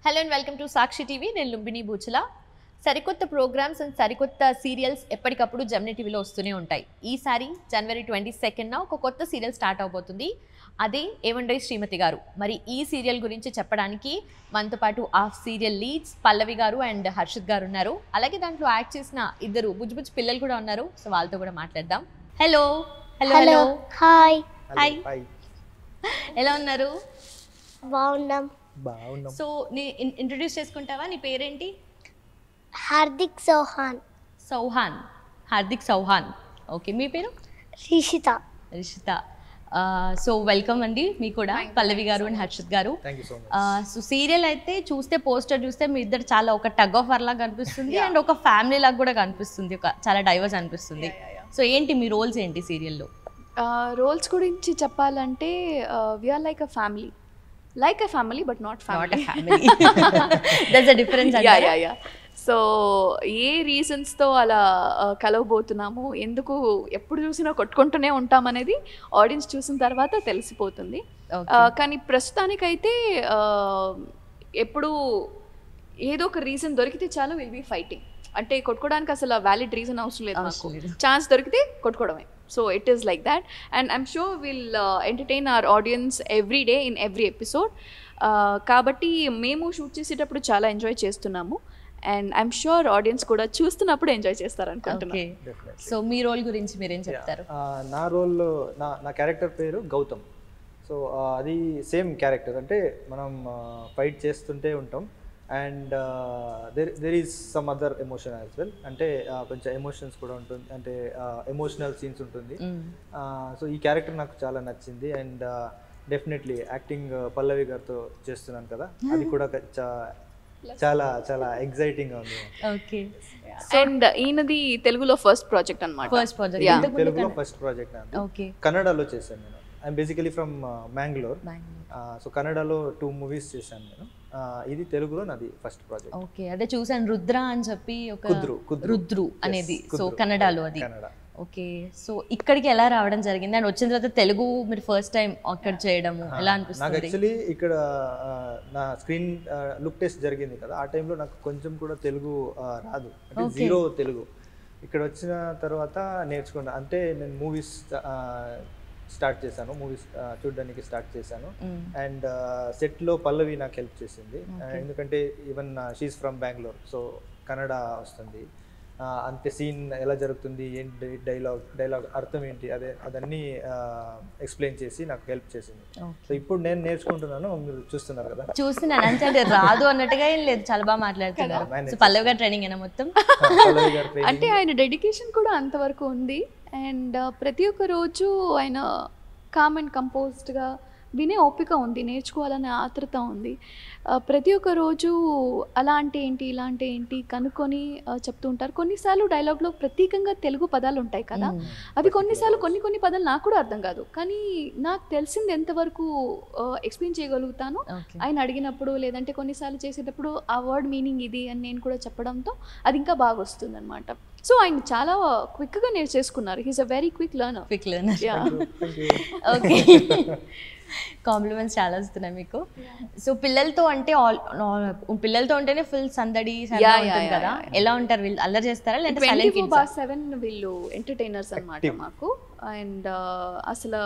Hello and welcome to Sakshi TV నేను లుంబిని బూచల సరికొత్త programmes and సరికొత్త సీరియల్స్ ఎప్పటికప్పుడు జమ్ని టీవీలో వస్తూనే ఉంటాయి ఈసారి జనవరి ట్వంటీ సెకండ్న ఒక కొత్త సీరియల్ స్టార్ట్ అవబోతుంది అదే ఏమండ్రై శ్రీమతి గారు మరి ఈ సీరియల్ గురించి చెప్పడానికి మనతో పాటు ఆ సీరియల్ లీడ్స్ పల్లవి గారు అండ్ హర్షిత్ గారు ఉన్నారు అలాగే దాంట్లో యాక్ట్ చేసిన ఇద్దరు బుజ్జు బుజ్జు పిల్లలు కూడా ఉన్నారు సో వాళ్ళతో కూడా మాట్లాడదాం hello hello hello hello hi hi hi ఎలా ఉన్నారు బాగున్నాం బాగున్నాం సో నీ ఇంట్రడ్యూస్ చేసుకుంటావా నీ పేరేంటి హార్దిక్ చౌహాన్ సౌహాన్ హార్దిక్ సౌహాన్ ఓకే మీ పేరు రిషిత రిషిత సో వెల్కమ్ అండి మీ కూడా పల్లవి గారు అండ్ హర్షిత్ గారు thank you so much so serial అయితే చూస్తే పోస్టర్ చూస్తే మీ ఇద్దరు చాలా ఒక టగ్ ఆఫ్ వర్ లాగా కనిపిస్తుంది అండ్ ఒక ఫ్యామిలీ లాగా కూడా కనిపిస్తుంది ఒక చాలా డైవర్స్ అనిపిస్తుంది సో ఏంటి మీ రోల్స్ ఏంటి సీరియల్లో రోల్స్ గురించి చెప్పాలంటే we're like a family like a family but not not family family that's a difference yeah yeah yeah so a రీజన్స్తో అలా uh, కలవబోతున్నాము ఎందుకు ఎప్పుడు చూసినా కొట్టుకుంటూనే ఉంటామనేది ఆడియన్స్ చూసిన తర్వాత తెలిసిపోతుంది Uh, కానీ ప్రస్తుతానికైతే uh, ఎప్పుడు ఏదో ఒక రీజన్ దొరికితే చాలు విల్ బీ ఫైటింగ్ అంటే కొట్టుకోవడానికి అసలు వ్యాలిడ్ రీజన్ అవసరం లేదు అవసరం మాకు లేదు. ఛాన్స్ దొరికితే కొట్టుకోవడమే so it is like that and I'm sure will entertain our audience every day in every episode కాబట్టి మేము షూట్ చేసేటప్పుడు చాలా ఎంజాయ్ చేస్తున్నాము అండ్ ఐఎమ్ షూర్ ఆడియన్స్ కూడా చూస్తున్నప్పుడు ఎంజాయ్ చేస్తారు ఓకే అనుకుంటున్నాను డెఫినెట్లీ సో మీ రోల్ గురించి మీరేం చెప్తారు నా రోల్ నా నా క్యారెక్టర్ పేరు గౌతమ్ సో అది సేమ్ క్యారెక్టర్ అంటే మనం ఫైట్ చేస్తుంటే ఉంటాం and there there is some other emotion as well అంటే uh, కొంచెం ఎమోషన్స్ కూడా ఉంటుంది అంటే ఎమోషనల్ సీన్స్ ఉంటుంది సో ఈ క్యారెక్టర్ నాకు చాలా నచ్చింది అండ్ డెఫినెట్లీ యాక్టింగ్ పల్లవి గారితో చేస్తున్నాను కదా అది కూడా ఒక చా- చాలా చాలా ఎగ్జైటింగ్గా ఉంది ఓకే అండ్ ఈయనది తెలుగులో ఫస్ట్ ప్రాజెక్ట్ అనమాట ఫస్ట్ ప్రాజెక్ట్ Yeah. తెలుగులో ఫస్ట్ ప్రాజెక్ట్ అండి ఓకే కన్నడలో చేశాను నేను I'm basically from Mangalore so కన్నడలో టూ మూవీస్ చేశాను నేను ఆ, ఇది తెలుగులో నాది ఫస్ట్ ప్రాజెక్ట్ ఓకే అదే చూసాను రుద్ర అని చెప్పి ఒక కుద్రు, కుద్రు. రుద్రు Yes, అనేది సో కుద్రు. కన్నడలో అది కన్నడ ఓకే సో ఇక్కడికి ఎలా రావడం జరిగింది అండ్ వచ్చిన తర్వాత తెలుగు మీరు ఫస్ట్ టైం అక్కడ చేయడము ఎలా నాకు అనిపిస్తుంది యాక్చువల్లీ ఇక్కడ ఆ, నా స్క్రీన్ లుక్ టెస్ట్ జరిగింది కదా ఆ టైంలో నాకు కొంచెం కూడా తెలుగు ఆ, రాదు అంటే Okay. జీరో తెలుగు ఇక్కడ వచ్చిన తర్వాత నేర్చుకున్నా అంటే నేను మూవీస్ స్టార్ట్ చేశాను మూవీస్ చూడడానికి స్టార్ట్ చేశాను Mm. అండ్ సెట్లో పల్లవి నాకు హెల్ప్ చేసింది Okay. ఎందుకంటే even she's from Bengaluru so Kannada వస్తుంది ఆ, అంతే సీన్ ఎలా జరుగుతుంది ఏంటి డైలాగ్ డైలాగ్ అర్థం ఏంటి అదే అదన్నీ ఎక్స్ప్లెయిన్ చేసి నాకు హెల్ప్ చేసింది Okay. సో ఇప్పుడు నేను నేర్చుకుంటున్నాను మీరు చూస్తున్నారు కదా చూస్తున్నాను అంటే అంటే రాదు అన్నట్టుగా ఏం లేదు చాలా బాగా మాట్లాడుతున్నారు Manage సో పల్లవి గారు ట్రైనింగ్ అయినా మొత్తం పల్లవి గారి training. అంటే ఆయన డెడికేషన్ కూడా అంతవరకు ఉంది అండ్ ప్రతి ఒక్క రోజు ఆయన కామ్ అండ్ కంపోజ్డ్గా వినే ఓపిక ఉంది నేర్చుకోవాలనే ఆతృత ఉంది ఆ, ప్రతి ఒక్క రోజు అలా అంటే ఏంటి ఇలా అంటే ఏంటి కనుక్కొని ఆ, చెప్తూ ఉంటారు కొన్నిసార్లు డైలాగ్లో ప్రత్యేకంగా తెలుగు పదాలు ఉంటాయి కదా Mm. అవి కొన్నిసార్లు కొన్ని కొన్ని పదాలు నాకు కూడా అర్థం కాదు కానీ నాకు తెలిసింది ఎంతవరకు ఎక్స్ప్లెయిన్ చేయగలుగుతాను ఓకే ఆయన అడిగినప్పుడు లేదంటే కొన్నిసార్లు చేసేటప్పుడు ఆ వర్డ్ మీనింగ్ ఇది అని నేను కూడా చెప్పడంతో అది ఇంకా బాగా వస్తుంది అనమాట సో ఆయన చాలా క్విక్గా నేర్చేసుకున్నారు he's a very quick learner quick learner yeah Thank you. Okay compliments చాలా వస్తున్నాయి మీకు సో పిల్లలతో అంటే ఆల్ పిల్లలతో ఉంటేనే ఫుల్ సందడి సరదా Yeah, yeah, ఉంటుంది yeah, కదా yeah. ఎలా ఉంటారు వీళ్ళు అల్లరి చేస్తారా లేదంటే twenty silent four bar seven వీళ్ళు ఎంటర్టైనర్స్ అనమాట Active. మాకు అండ్ అసలు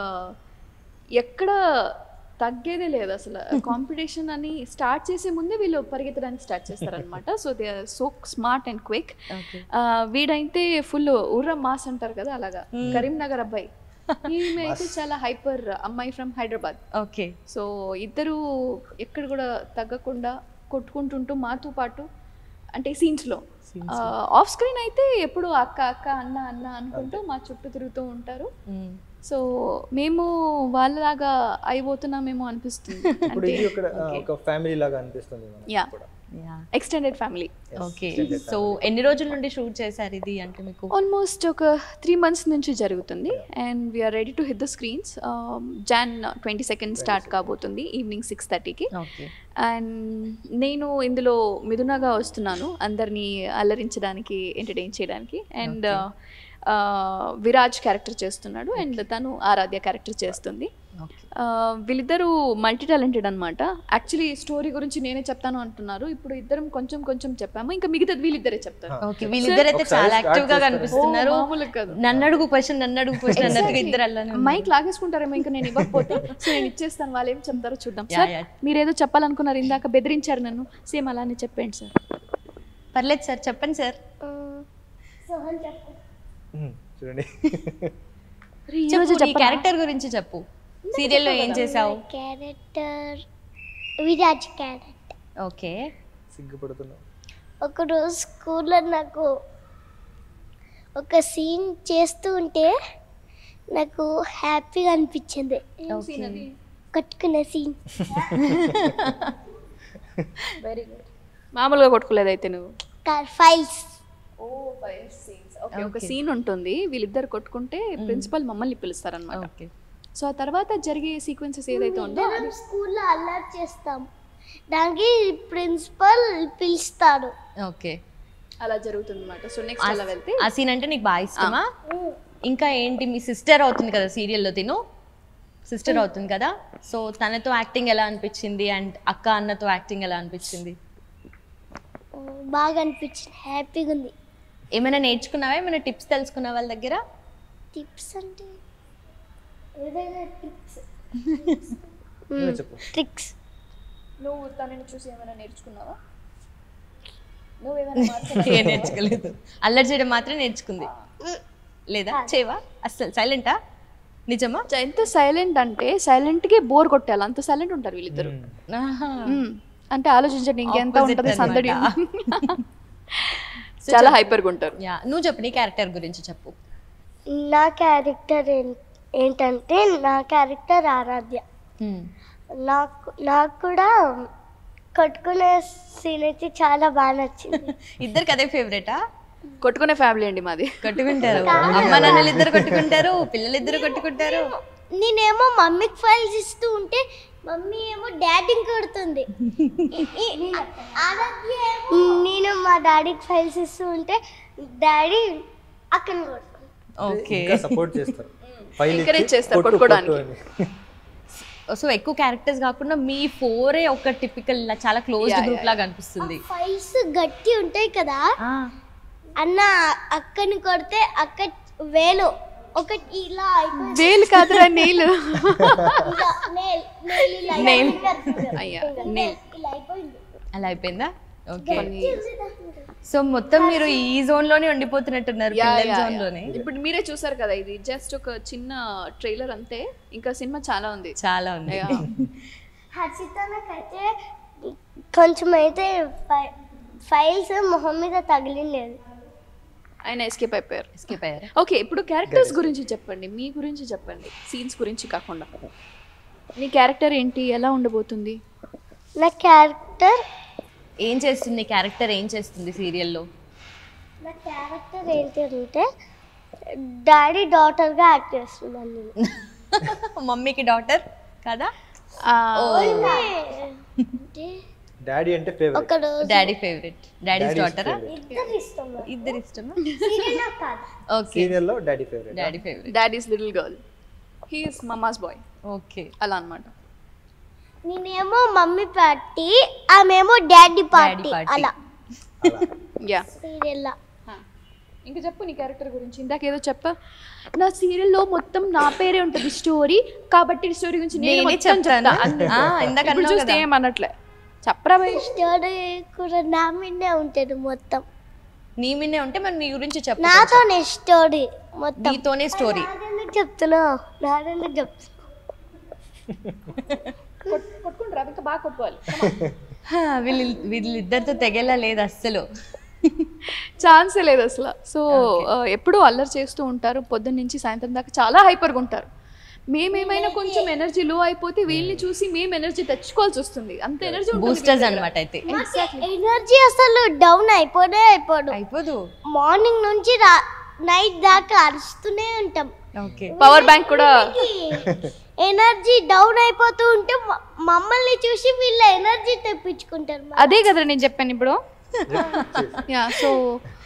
ఎక్కడ తగ్గేదే లేదు అసలు కాంపిటీషన్ అని స్టార్ట్ చేసే ముందే వీళ్ళు పరిగెత్తడానికి స్టార్ట్ చేస్తారనమాట so they are so smart and quick okay వీడైతే ఫుల్ ఉర్ర మాస్ అంటారు కదా అలాగా కరీంనగర్ అబ్బాయి ఈమె అయితే చాలా హైపర్ అమ్మాయి ఫ్రమ్ హైదరాబాద్ ఓకే సో ఇద్దరు ఎక్కడ కూడా తగ్గకుండా కొట్టుకుంటుంటూ మాతో పాటు అంటే సీన్స్లో ఆఫ్ స్క్రీన్ అయితే ఎప్పుడు అక్క అక్క అన్న అన్న అనుకుంటూ మా చుట్టూ తిరుగుతూ ఉంటారు సో మేము వాళ్ళలాగా అయిపోతున్నామేమో అనిపిస్తుంది ఇప్పుడు ఇది ఒక ఒక ఫ్యామిలీ లాగా అనిపిస్తుంది మనకు Yeah. కూడా. Extended family Yes, okay extended so ఎన్ని రోజుల నుండి షూట్ చేశారు ఇది అంటే మీకు ఆల్మోస్ట్ ఒక త్రీ మంత్స్ నుంచి జరుగుతుంది and we're ready to hit the screens Jan twenty second start కాబోతుంది ఈవినింగ్ సిక్స్ థర్టీకి ఓకే అండ్ నేను ఇందులో మిథునగా వస్తున్నాను అందరినీ అల్లరించడానికి ఎంటర్టైన్ చేయడానికి అండ్ విరాజ్ క్యారెక్టర్ చేస్తున్నాడు అండ్ తను ఆరాధ్య క్యారెక్టర్ చేస్తుంది ఓకే వీళ్ళిద్దరూ మల్టీ టాలెంటెడ్ అనమాట యాక్చువల్లీ స్టోరీ గురించి నేనే చెప్తాను అంటున్నారు ఇప్పుడు ఇద్దరం కొంచెం కొంచెం చెప్పాము ఇంకా మిగతాది వీళ్ళిద్దరే చెప్తారు ఓకే వీళ్ళిద్దరైతే ఒకసారి చాలా start యాక్టివ్ గా చేస్తారు. కనిపిస్తున్నారు ఓ, మామూలుగా కాదు. నన్ను అడుగు క్వశ్చన్ నన్ను అడుగు క్వశ్చన్ అన్నట్టుగా ఇద్దరు అలానే మైక్ లాగేసుకుంటారేమో ఇంకా నేను ఇవ్వకపోతే సో నేను ఇచ్చేస్తాను వాళ్ళు ఏం చెప్తారో చూద్దాం యా, సార్ యా. మీరు ఏదో చెప్పాలనుకున్నారు ఇందాక బెదిరించారు నన్ను సేమ్ అలానే చెప్పండి సార్ పర్లేదు సార్ చెప్పండి సార్ సోహన్ చెప్పు మ్మ్. చూడండి చెప్పు నీ క్యారెక్టర్ గురించి చెప్పు సీరియల్లో ఏం చేసావు క్యారెక్టర్ విరాజ్ క్యారెక్టర్ ఓకే సిగ్గుపడుతున్నావు ఒకరోజు స్కూల్లో నాకు ఒక సీన్ చేస్తూ ఉంటే నాకు హ్యాపీగా అనిపించింది కట్టుకునే సీన్ వెరీ గుడ్ మామూలుగా కొట్టుకోలేదు అయితే నువ్వు ఫైల్స్ ఓ ఓకే ఒక సీన్ ఉంటుంది వీళ్ళిద్దరు కొట్టుకుంటే ప్రిన్సిపల్ మమ్మల్ని పిలుస్తారనమాట ఓకే సో ఆ తర్వాత జరిగే సీక్వెన్సెస్ ఏదైతే ఉందో ఇద్దరం స్కూల్లో అల్లరి చేస్తాం దానికి ప్రిన్సిపల్ పిలుస్తాడు ఓకే అలా జరుగుతుంది అనమాట సో నెక్స్ట్ అలా వెళ్తే ఆ సీన్ అంటే నీకు బాగా ఇష్టమా ఇంకా ఏంటి మీ సిస్టర్ అవుతుంది కదా సీరియల్లో తిను సిస్టర్ అవుతుంది కదా సో తనతో యాక్టింగ్ ఎలా అనిపించింది అండ్ అక్క అన్నతో యాక్టింగ్ ఎలా అనిపించింది బాగా అనిపించింది హ్యాపీగా ఉంది ఏమైనా నేర్చుకున్నావా ఏమైనా టిప్స్ తెలుసుకున్నావా వాళ్ళ దగ్గర టిప్స్ అంటే ఏదైనా టిప్స్ నువ్వే చెప్పు ట్రిక్స్ నువ్వు తనని చూసి ఏమైనా నేర్చుకున్నావా నువ్వేమైనా ఏం నేర్చుకోలేదు అల్లరి చేయడం మాత్రం నేర్చుకుంది లేదా చేవా అస్సలు సైలెంటా నిజమా ఎంత సైలెంట్ అంటే సైలెంట్ గా బోర్ కొట్టాలి అంత సైలెంట్ ఉంటారు వీళ్ళిద్దరు మ్మ్. ఆహా. మ్మ్. అంటే ఆలోచించండి ఇంకెంత Opposite ఉంటుంది సందడి అన్నమాట. చాలా హైపర్ గా ఉంటారు యా నువ్వు చెప్పు నీ క్యారెక్టర్ గురించి చెప్పు నా క్యారెక్టర్ ఏంటంటే నా క్యారెక్టర్ ఆరాధ్య Hmm. నాకు నాకు కూడా కొట్టుకునే సీన్ అయితే చాలా బాగా నచ్చింది ఇద్దరికి అదే ఫేవరెటా కొట్టుకునే ఫ్యామిలీ అండి మాది కొట్టుకుంటారు అమ్మ నాన్నలు ఇద్దరు కొట్టుకుంటారు పిల్లలు ఇద్దరు కొట్టుకుంటారు నేనేమో మమ్మీకి ఫైల్స్ ఇస్తూ ఉంటే మమ్మీ ఏమో డాడీని కొడుతుంది ఈ- ఈ- ఆరాధ్య ఏమో నేను మా డాడీకి ఫైల్స్ ఇస్తూ ఉంటే డాడీ అక్కని కొడుతుంది ఓకే ఇంకా సపోర్ట్ చేస్తారు ఫైల్ Encourage ఇచ్చి చేస్తారు కొట్టు, కొట్టుకోవడానికి. కొట్టు అని. సో ఎక్కువ క్యారెక్టర్స్ కాకుండా మీ ఫోరే ఒక టిపికల్ చాలా క్లోజ్డ్ Yeah, గ్రూప్ yeah, లాగా అనిపిస్తుంది ఫైల్స్ గట్టి ఉంటాయి కదా ఆ, అన్న అక్కని కొడితే అక్క వేలు ఒకటి ఇలా అయిపోయింది వేలు కాదురా నీళ్ళు ఇలా nail- nail ఇలా Nail. finger, అయ్యా, finger, nail. ఇలా అయిపోయింది అలా అయిపోయిందా ఓకే గట్టి. సో మొత్తం మీరు ఈ జోన్ లోనే ఉండిపోతున్నట్టున్నారు యా, పిల్లల యా, జోన్ యా. లోనే ఇప్పుడు మీరే చూసారు కదా ఇది జస్ట్ ఒక చిన్న ట్రైలర్ అంతే ఇంకా సినిమా చాలా ఉంది చాలా ఉంది యా. హర్షితనకైతే కొంచెం అయితే ఫై- ఫైల్స్ మొహం మీద తగిలిలేదు ఆయన ఎస్కేప్ అయిపోయారు ఎస్కేప్ అయ్యారు ఓకే ఇప్పుడు క్యారెక్టర్స్ గురించి చెప్పండి మీ గురించి చెప్పండి సీన్స్ గురించి కాకుండా మీ క్యారెక్టర్ ఏంటి ఎలా ఉండబోతుంది నా క్యారెక్టర్ ఏం చేస్తుంది క్యారెక్టర్ ఏం చేస్తుంది సీరియల్లో నా క్యారెక్టర్ ఏంటంటే డాడీ డాటర్గా యాక్ట్ చేస్తున్నాను నేను మమ్మీకి డాటర్ కదా ఆ, అంటే డాడీ అంటే ఫేవరెట్ ఒక రోజు డాడీ ఫేవరెట్ డాడీస్ Daddy's డాటరా favorite. ఇద్దరు ఇష్టం నాకు. ఇద్దరు ఇష్టమా Serial నాకు కాదు ఓకే సీరియల్లో daddy favourite daddy favourite dad is little girl he's mama's boy okay అలా అనమాట నేనేమో మమ్మీ పార్టీ ఆమెమో డాడీ పార్టీ party. అలా యా సీరియల్ ఇంకా చెప్పు నీ క్యారెక్టర్ గురించి ఇందాక ఏదో చెప్ప నా సీరియల్లో మొత్తం నా పేరే ఉంటుంది స్టోరీ కాబట్టి స్టోరీ గురించి నేను నేనే మొత్తం చెప్తాను. చెప్తా అన్నట్టు. ఆ, ఇందాక ఇప్పుడు అన్నావు చూస్తే కదా. ఏమన్నట్లే చెప్పరా భయ్ స్టోరీ కూడా నా మీదే ఉంటుంది మొత్తం నీ మీదే ఉంటే మరి నీ గురించి చెప్పు నాతోనే స్టోరీ మొత్తం నీతోనే స్టోరీ నాదెందుకు చెప్తున్నావు నాదెందుకు చెప్తున్నావు కొట్టుకుంటారా ఇంకా బాగా కొట్టుకోవాలి వీళ్ళు వీళ్ళిద్దరితో తెగేలా లేదు అస్సలు ఛాన్సే లేదు అసలు సో ఎప్పుడూ అల్లరి చేస్తూ ఉంటారు పొద్దున్న నుంచి సాయంత్రం దాకా చాలా హైపర్గా ఉంటారు మేమేమైనా కొంచెం ఎనర్జీ లో అయిపోతే వీళ్ళని చూసి మేము ఎనర్జీ తెచ్చుకోవాల్సి వస్తుంది అంత ఎనర్జీ బూస్టర్స్ అన్నమాట అయితే ఎనర్జీ అసలు డౌన్ అయిపోనే అయిపోదు అయిపోదు మార్నింగ్ నుంచి రా నైట్ దాకా అరుస్తూనే ఉంటాం ఓకే పవర్ బ్యాంక్ కూడా ఎనర్జీ డౌన్ అయిపోతూ ఉంటే మ- మమ్మల్ని చూసి వీళ్ళ ఎనర్జీ తెప్పించుకుంటారు అదే కదా నేను చెప్పాను ఇప్పుడు యా సో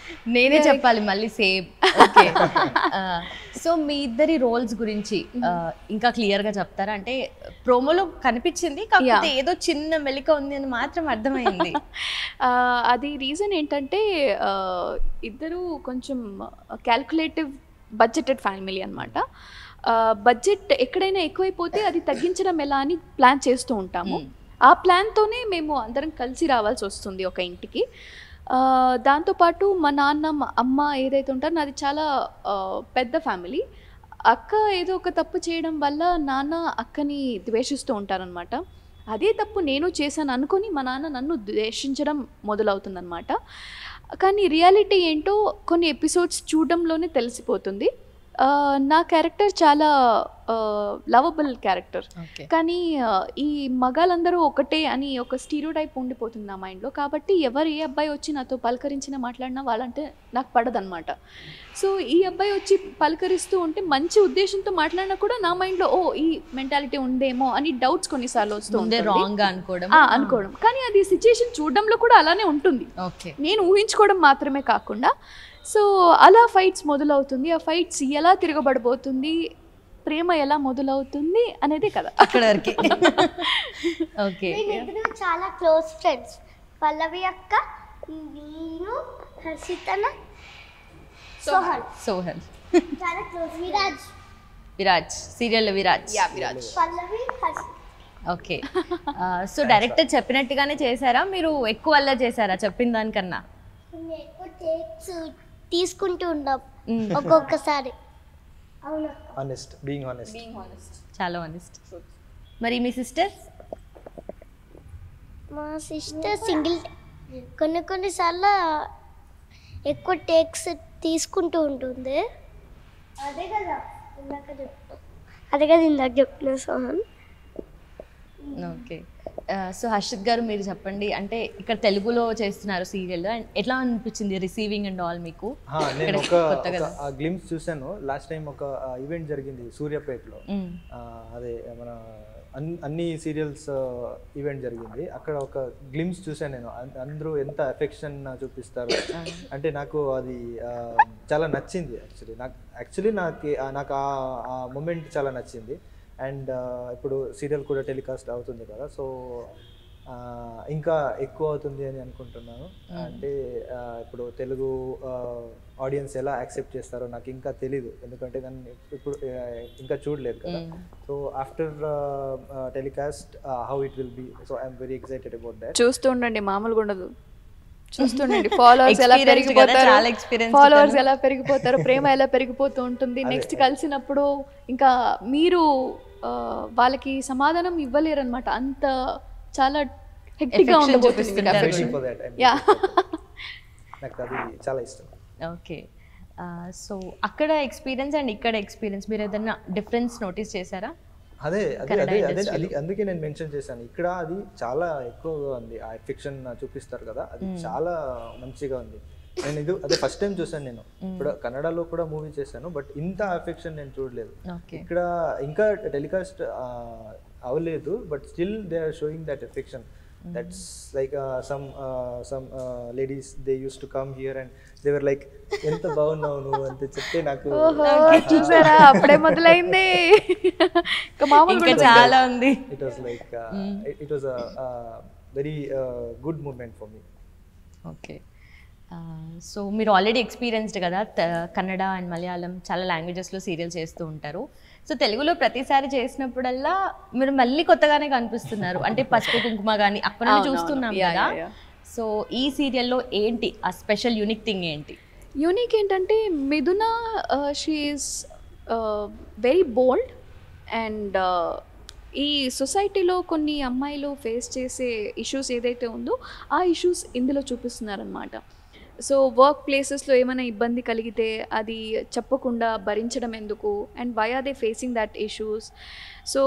నేనే చెప్పాలి మళ్ళీ సేమ్ ఓకే సో మీ ఇద్దరి రోల్స్ గురించి ఆ, ఇంకా క్లియర్ గా చెప్తారా అంటే ప్రోమోలో కనిపించింది కాకపోతే ఏదో చిన్న మెలిక ఉంది అని మాత్రం అర్థమైంది ఆ, అది రీజన్ ఏంటంటే ఆ, ఇద్దరు కొంచెం క్యాల్కులేటివ్ బడ్జెటెడ్ ఫ్యామిలీ అనమాట బడ్జెట్ ఎక్కడైనా ఎక్కువైపోతే అది తగ్గించడం ఎలా అని ప్లాన్ చేస్తూ ఉంటాము ఆ ప్లాన్తోనే మేము అందరం కలిసి రావాల్సి వస్తుంది ఒక ఇంటికి ఆ, దాంతోపాటు మా నాన్న మా అమ్మ ఏదైతే ఉంటారో నాది చాలా ఆ, పెద్ద ఫ్యామిలీ అక్క ఏదో ఒక తప్పు చేయడం వల్ల నాన్న అక్కని ద్వేషిస్తూ ఉంటారనమాట అదే తప్పు నేను చేశాను అనుకొని మా నాన్న నన్ను ద్వేషించడం మొదలవుతుందన్నమాట కానీ రియాలిటీ ఏంటో కొన్ని ఎపిసోడ్స్ చూడడంలోనే తెలిసిపోతుంది ఆ, నా క్యారెక్టర్ చాలా లవబుల్ క్యారెక్టర్ ఓకే కానీ ఆ, ఈ మగాళ్ళందరూ ఒకటే అని ఒక స్టీరియో టైప్ ఉండిపోతుంది నా మైండ్లో కాబట్టి ఎవరు ఏ అబ్బాయి వచ్చి నాతో పలకరించినా మాట్లాడినా వాళ్ళంటే నాకు పడదనమాట సో ఈ అబ్బాయి వచ్చి పలకరిస్తూ ఉంటే మంచి ఉద్దేశంతో మాట్లాడినా కూడా నా మైండ్లో ఓ ఈ మెంటాలిటీ ఉందేమో అని డౌట్స్ కొన్నిసార్లు వస్తూ ముందే ఉంటుంది. రాంగ్ గా అనుకోవడం ఆ, అనుకోవడం కానీ అది సిచ్యుయేషన్ చూడడంలో కూడా అలానే ఉంటుంది ఓకే నేను ఊహించుకోవడం మాత్రమే కాకుండా సో అలా ఫైట్స్ మొదలవుతుంది ఆ ఫైట్స్ ఎలా తిరగబడబోతుంది ప్రేమ ఎలా మొదలవుతుంది అనేది కదా అక్కడ వరకే ఓకే వీళ్ళిద్దరూ చాలా క్లోజ్ ఫ్రెండ్స్ పల్లవి అక్క నేను హర్షితన సోహన్ సోహన్ చాలా close Viraj Viraj serial Viraj Viraj Pallavi Harshitha okay so director చెప్పినట్టుగానే చేశారా మీరు ఎక్కువ వల్ల చేశారా చెప్పిన దానికన్నా మేము ఎక్కువ టేక్స్ తీసుకుంటూ ఉన్నాం Mm. ఒక్కొక్కసారి అవును ఆనెస్ట్ బీయింగ్ ఆనెస్ట్ చాలా ఆనెస్ట్ మరి మీ సిస్టర్ మా సిస్టర్ సింగిల్ కొన్ని కొన్నిసార్లు ఎక్కువ టేక్స్ తీసుకుంటూ ఉంటుంది అదే కదా ఇందాక చెప్పు అదే కదా ఇందాక చెప్పిన సోహన్ ఓకే సో హర్షిత్ గారు మీరు చెప్పండి అంటే ఇక్కడ తెలుగులో చేస్తున్నారు సీరియల్ అండ్ ఎట్లా అనిపించింది రిసీవింగ్ అండ్ ఆల్ మీకు హా, నేను ఇక్కడ ఒక కొత్త కదా. గ్లిమ్స్ చూశాను లాస్ట్ టైం ఒక ఈవెంట్ జరిగింది సూర్యాపేటలో మ్మ్. ఆ, అదే మన అన్- అన్ని సీరియల్స్ ఈవెంట్ జరిగింది అక్కడ ఒక గ్లిమ్స్ చూశాను నేను అన్- అందరూ ఎంత ఎఫెక్షన్ చూపిస్తారు అంటే నాకు అది ఆ, చాలా నచ్చింది యాక్చువల్లీ నాకు యాక్చువల్లీ నాకు ఆ- నాకు ఆ మూమెంట్ చాలా నచ్చింది అండ్ ఇప్పుడు సీరియల్ కూడా టెలికాస్ట్ అవుతుంది కదా సో ఇంకా ఎక్కువ అవుతుంది అని అనుకుంటున్నాను అంటే ఆ, ఇప్పుడు తెలుగు ఆడియన్స్ ఎలా యాక్సెప్ట్ చేస్తారో నాకు ఇంకా తెలీదు ఎందుకంటే దాన్ని ఇప్పుడు ఆ, ఇంకా చూడలేదు కదా so after telecast how it will be so I'm very excited about that చూస్తూ ఉండండి మామూలుగా ఉండదు చూస్తుండండి ఫాలోవర్స్ ఎలా Experienced కదా, పెరిగిపోతారు చాలా experienced ఫాలోవర్స్ తను. ఎలా పెరిగిపోతారు ప్రేమ ఎలా పెరిగిపోతూ ఉంటుంది నెక్స్ట్ కలిసినప్పుడు ఇంకా మీరు ఆ, వాళ్ళకి సమాధానం ఇవ్వలేరు అనమాట అంత చాలా హెక్టిక్ గా Affection ఉండబోతుంది మీకు చూపిస్తుంటారు. affection. For that Yeah. నాకు అది చాలా ఇష్టం ఓకే సో అక్కడ ఎక్స్పీరియన్స్ అండ్ ఇక్కడ ఎక్స్పీరియన్స్ మీరు ఏదైనా డిఫరెన్స్ నోటీస్ చేశారా అదే అదే కన్నడ అదే అదే industry అది అందుకే నేను మెన్షన్ చేశాను ఇక్కడ అది చాలా ఎక్కువగా ఉంది ఆ ఎఫెక్షన్ చూపిస్తారు కదా అది చాలా మంచిగా ఉంది నేను ఇది అదే ఫస్ట్ టైం చూసాను నేను ఇప్పుడు కన్నడలో కూడా మూవీ చేశాను బట్ ఇంత ఎఫెక్షన్ నేను చూడలేదు ఓకే ఇక్కడ ఇంకా టెలికాస్ట్ అవ్వలేదు but still they are showing that affection that's like some some ladies they use to come here and they were like ఎంత బాగున్నావు నువ్వు అంతే చెప్తే నాకు ఓహో చూసారా అప్పుడే మొదలైంది ఇంకా మామూలు ఇంకా చాలా ఉంది it was like uh, it, it was a, uh very uh, good moment for me okay so మీరు ఆల్రెడీ ఎక్స్పీరియన్స్డ్ కదా త- కన్నడ అండ్ మలయాళం చాలా లాంగ్వేజెస్లో సీరియల్ చేస్తూ ఉంటారు సో తెలుగులో ప్రతిసారి చేసినప్పుడల్లా మీరు మళ్ళీ కొత్తగానే కనిపిస్తున్నారు అంటే పసుపు కుంకుమ కానీ అప్పటి నుంచి అవునవును. చూస్తున్నాం Yeah, కదా yeah, yeah. సో ఈ సీరియల్లో ఏంటి ఆ స్పెషల్ యూనిక్ థింగ్ ఏంటి యూనిక్ ఏంటంటే Mithuna she is very bold and ఈ సొసైటీలో కొన్ని అమ్మాయిలు ఫేస్ చేసే ఇష్యూస్ ఏదైతే ఉందో ఆ ఇష్యూస్ ఇందులో చూపిస్తున్నారనమాట సో వర్క్ ప్లేసెస్లో ఏమైనా ఇబ్బంది కలిగితే అది చెప్పకుండా భరించడం ఎందుకు and why are they facing that issues so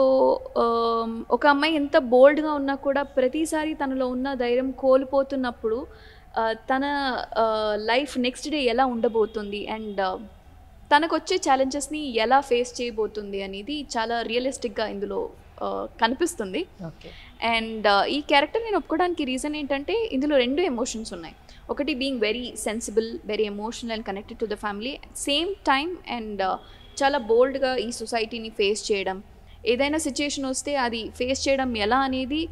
ఒక అమ్మాయి ఎంత బోల్డ్గా ఉన్నా కూడా ప్రతిసారి తనలో ఉన్న ధైర్యం కోల్పోతున్నప్పుడు ఆ, తన లైఫ్ నెక్స్ట్ డే ఎలా ఉండబోతుంది అండ్ తనకు వచ్చే ఛాలెంజెస్ని ఎలా ఫేస్ చేయబోతుంది అనేది చాలా రియలిస్టిక్గా ఇందులో కనిపిస్తుంది ఓకే అండ్ ఈ క్యారెక్టర్ నేను ఒప్పుకోవడానికి రీజన్ ఏంటంటే ఇందులో రెండు ఎమోషన్స్ ఉన్నాయి ఒకటి being very sensible very emotional and connected to the family same time and చాలా బోల్డ్గా ఈ సొసైటీని ఫేస్ చేయడం ఏదైనా సిచ్యుయేషన్ వస్తే అది ఫేస్ చేయడం ఎలా అనేది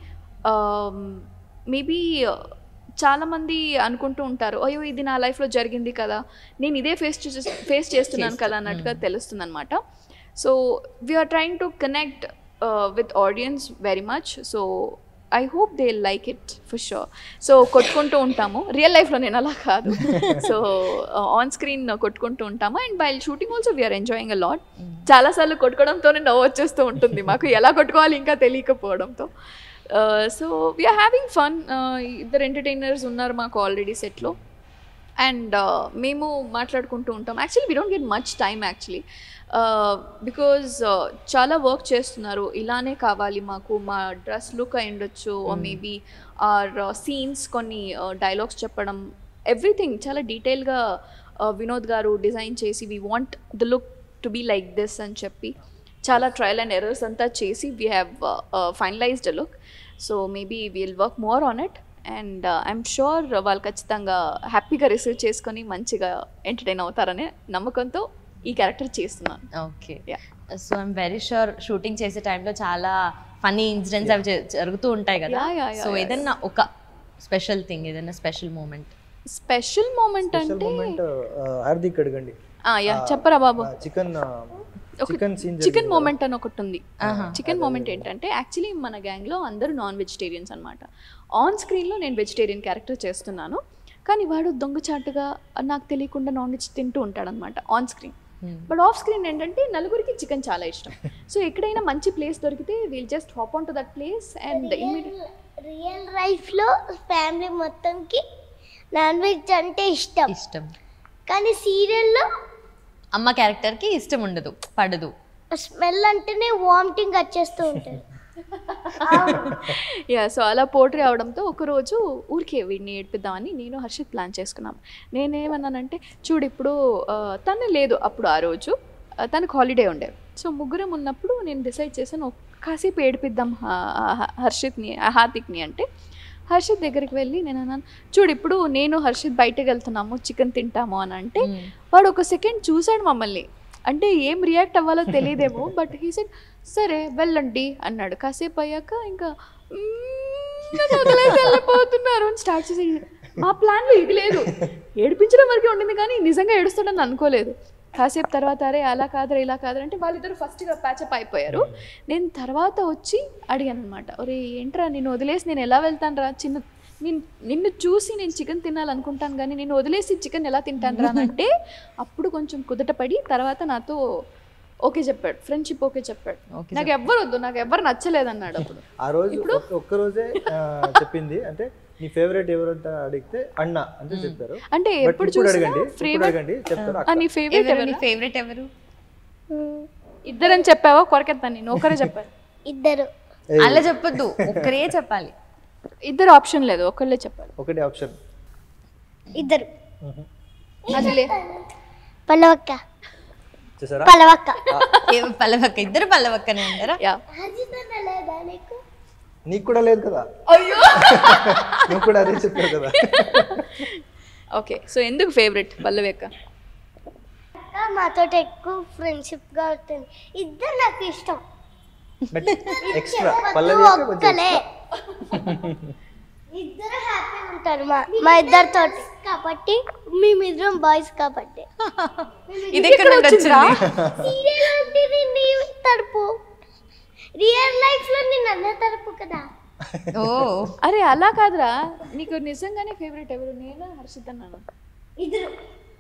మేబీ చాలామంది అనుకుంటూ ఉంటారు అయ్యో ఇది నా లైఫ్లో జరిగింది కదా నేను ఇదే ఫేస్ ఫేస్ చేస్తున్నాను కదా అన్నట్టుగా తెలుస్తుంది అనమాట so we're trying to connect with audience very much so I hope they like it for sure so కొట్టుకుంటూ ఉంటాము రియల్ లైఫ్లో నేను అలా కాదు సో ఆన్ స్క్రీన్ కొట్టుకుంటూ ఉంటాము and by shooting also we're enjoying a lot చాలాసార్లు కొట్టుకోవడంతోనే నవ్వు వచ్చేస్తూ ఉంటుంది మాకు ఎలా కొట్టుకోవాలి ఇంకా తెలియకపోవడంతో సో వీఆర్ హ్యావింగ్ ఫన్ ఇద్దరు ఎంటర్టైనర్స్ ఉన్నారు మాకు ఆల్రెడీ సెట్లో అండ్ మేము మాట్లాడుకుంటూ ఉంటాం actually we don't get much time actually because చాలా వర్క్ చేస్తున్నారు ఇలానే కావాలి మాకు మా డ్రెస్ లుక్ అయి ఉండొచ్చు మేబీ ఆర్ సీన్స్ కొన్ని డైలాగ్స్ చెప్పడం ఎవ్రీథింగ్ చాలా డీటెయిల్గా వినోద్ గారు డిజైన్ చేసి we want the look to be like this అని చెప్పి చాలా ట్రయల్ అండ్ ఎర్రర్స్ అంతా చేసి we have finalized look so maybe we'll work more on it and I'm sure వాళ్ళు ఖచ్చితంగా హ్యాపీగా రిసీవ్ చేసుకొని మంచిగా ఎంటర్టైన్ అవుతారనే నమ్మకంతో ఈ క్యారెక్టర్ చేస్తున్నాను okay Yeah. So I'm very sure shooting చేసే టైంలో చాలా ఫన్నీ ఇన్సిడెంట్స్ అవి జ- జరుగుతూ ఉంటాయి కదా Yeah, yeah, yeah, so yes. ఏదన్నా ఒక స్పెషల్ థింగ్ ఏదైనా special moment special moment special అంటే మూమెంట్ హార్దిక్ అడగండి యా చెప్పరా బాబు చికెన్ ఒక చికెన్ సీన్ చికెన్ మూమెంట్ అని ఒకటి ఉంది ఆహా. చికెన్ మూమెంట్ ఏంటంటే యాక్చువల్లీ మన గ్యాంగ్లో అందరూ నాన్ వెజిటేరియన్స్ అనమాట ఆన్ స్క్రీన్లో నేను వెజిటేరియన్ క్యారెక్టర్ చేస్తున్నాను కానీ వాడు దొంగచాటుగా నాకు తెలియకుండా నాన్ వెజ్ తింటూ ఉంటాడనమాట on screen but off screen ఏంటంటే నలుగురికి చికెన్ చాలా ఇష్టం సో ఎక్కడైనా మంచి ప్లేస్ దొరికితే we'll just hop on to that place and immediate real లైఫ్లో ఫ్యామిలీ మొత్తంకి నాన్ వెజ్ అంటే ఇష్టం ఇష్టం కానీ సీరియల్లో అమ్మ క్యారెక్టర్కి ఇష్టం ఉండదు పడదు స్మెల్ అంటేనే వామిటింగ్ వచ్చేస్తూ ఉంటుంది యా సో అలా పోట్రీ అవడంతో ఒకరోజు ఊరికే వీడిని ఏడిపిద్దామని నేను హర్షిత్ ప్లాన్ చేసుకున్నాం నేనేమన్నానంటే చూడు ఇప్పుడు ఆ, తను లేదు అప్పుడు ఆ రోజు ఆ, తనకు హాలిడే ఉండే సో ముగ్గురం ఉన్నప్పుడు నేను డిసైడ్ చేశాను "ఒక్క కాసేపు ఏడిపిద్దాం హ- హ- హర్షిత్ని ఆ హార్దిక్ని అంటే హర్షిత్ దగ్గరికి వెళ్ళి నేను అన్నాను చూడు ఇప్పుడు నేను హర్షిత్ బయటకు వెళ్తున్నాము చికెన్ తింటాము అని అంటే వాడు ఒక సెకండ్ చూశాడు మమ్మల్ని అంటే ఏం రియాక్ట్ అవ్వాలో తెలియదేమో బట్ హీ సెడ్ సరే వెళ్ళండి అన్నాడు కాసేపు అయ్యాక ఇంకా "మ్మ్, నన్ను వదిలేసి వెళ్ళిపోతున్నారు అని స్టార్ట్ చేసి మా ప్లాన్లో ఇది లేదు ఏడిపించడం వరకే ఉండింది కానీ నిజంగా ఏడుస్తాడని అనుకోలేదు కాసేపు తర్వాత అరే అలా కాదురా ఇలా కాదురా అంటే వాళ్ళిద్దరు ఫస్ట్గా ప్యాచప్ అయిపోయారు నేను తర్వాత వచ్చి అడిగాను అనమాట ఒరే ఏంట్రా నేను వదిలేసి నేను ఎలా వెళ్తాను రా చిన్న నేను నిన్ను చూసి నేను చికెన్ తినాలనుకుంటాను కానీ నేను వదిలేసి చికెన్ ఎలా తింటాను రా అని అంటే అప్పుడు కొంచెం కుదటపడి తర్వాత నాతో ఓకే చెప్పాడు ఫ్రెండ్షిప్ ఓకే చెప్పాడు ఓకే నాకు ఎవ్వరు వద్దు నాకు ఎవ్వరు నచ్చలేదు అన్నాడు అప్పుడు ఆ రోజు ఒక్క- ఒక్క రోజే ఆ, చెప్పింది అంటే నీ ఫేవరెట్ ఎవరంత అడిగితే అన్న అంటే చెప్పారు అంటే But ఎప్పుడు ఇప్పుడు చూసినా అడగండి ఇప్పుడు ఫేవరెట్ అడగండి చెప్తారు అక్క. నీ ఫేవరెట్ ఎవరు నీ ఎవరు ఫేవరెట్ ఎవరు ఇద్దరని చెప్పావా కొరకెత్తాను నేను ఒకరే చెప్పాను ఇద్దరు ఏయ్, అలా చెప్పొద్దు ఒక్కరే చెప్పాలి ఇద్దరు ఆప్షన్ లేదు ఒకళ్ళే చెప్పాలి ఒకటే ఆప్షన్ ఇద్దరు అది లే పల్లవక్క చూసారా పల్లవక్క ఏ పల్లవక్క ఇద్దరు పల్లవక్కనే అంటారా యా అజితన్న లేదా నీకు నీకు కూడా లేదు కదా అయ్యో నువ్వు కూడా అదే చెప్పావు కదా ఓకే సో ఎందుకు ఫేవరెట్ పల్లవి అక్క అక్క మాతో ఎక్కువ ఫ్రెండ్షిప్ గా ఉంటుంది ఇద్దరు నాకు ఇష్టం బట్ ఎక్స్ట్రా చెప్పొద్దు, పల్లవి అయితే కొంచెం ఒక్కలే ఇద్దరు హ్యాపీ ఉంటారు మా మా ఇద్దరితో కాబట్టి మేమిద్దరం బాయ్స్ కాబట్టి ఇది ఎక్కడ నుండి వచ్చిందిరా? వచ్చింది సీరియల్ అంటే నీ తరపు రియల్ లైఫ్ లో నేను అన్న తరపు కదా ఓ అరే అలా కాదురా నీకు నిజంగానే ఫేవరెట్ ఎవరు నేను హర్షిత్ అన్నాను ఇద్దరు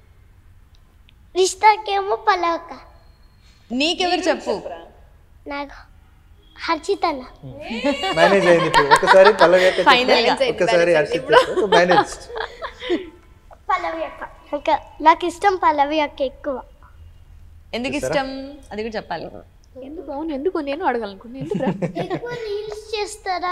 రిష్తాకేమో పల్లవక్క నీకెవరు చెప్పు నాకు హర్షిత్ అన్న మేనేజ్ అయింది ఇప్పుడు ఒకసారి పల్లవి అక్క చెప్పు, Final గా. ఒకసారి హర్షిత్ మేనేజ్ పల్లవి అక్క ఇంకా నాకు ఇష్టం పల్లవి అక్క ఎక్కువ ఎందుకు ఇష్టం అది కూడా చెప్పాలి ఎందుకు అవును ఎందుకు నేను అడగాలనుకున్నా ఎందుకురా ఎక్కువ రీల్స్ చేస్తారా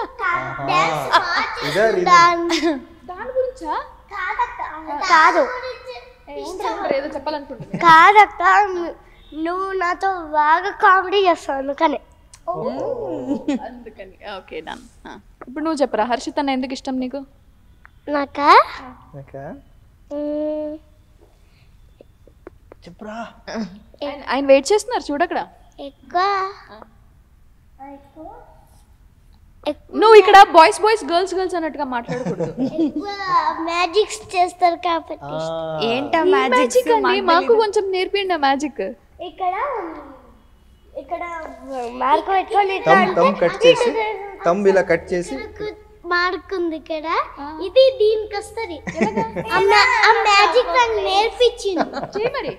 ఇదా reason? దాని గురించా కాదు ఏదో చెప్పాలనుకుంటున్నా కాదక్క ను- నువ్వు నాతో బాగా కామెడీ చేస్తావు అందుకనే అందుకని ఓకే డన్ ఇప్పుడు నువ్వు చెప్పరా హర్షిత్ అన్న ఎందుకు ఇష్టం నీకు నాకా ఓకే మ్మ్. చెప్పురా ఆయన- ఆయన వెయిట్ చేస్తున్నారు చూడక్కడ ఎక్కువ ఎక్కువ నువ్వు ఇక్కడ బాయ్స్ బాయ్స్ గర్ల్స్ గర్ల్స్ అన్నట్టుగా మాట్లాడకూడదు ఎక్కువ మ్యాజిక్స్ చేస్తారు కాబట్టి ఏంటా మ్యాజిక్ మ్యాజిక్ అండి మాకు కొంచెం నేర్పిండి మ్యాజిక్ ఇక్కడ ఇక్కడ మార్క్ పెట్టుకొని ఇట్లా తమ్ తమ్ కట్ చేసి తమ్ ఇలా కట్ చేసి మార్క్ ఉంది ఇక్కడ ఇది దీనికి వస్తుంది ఆ మ్యా- ఆ మ్యాజిక్ నాకు నేర్పించింది చేయి మరి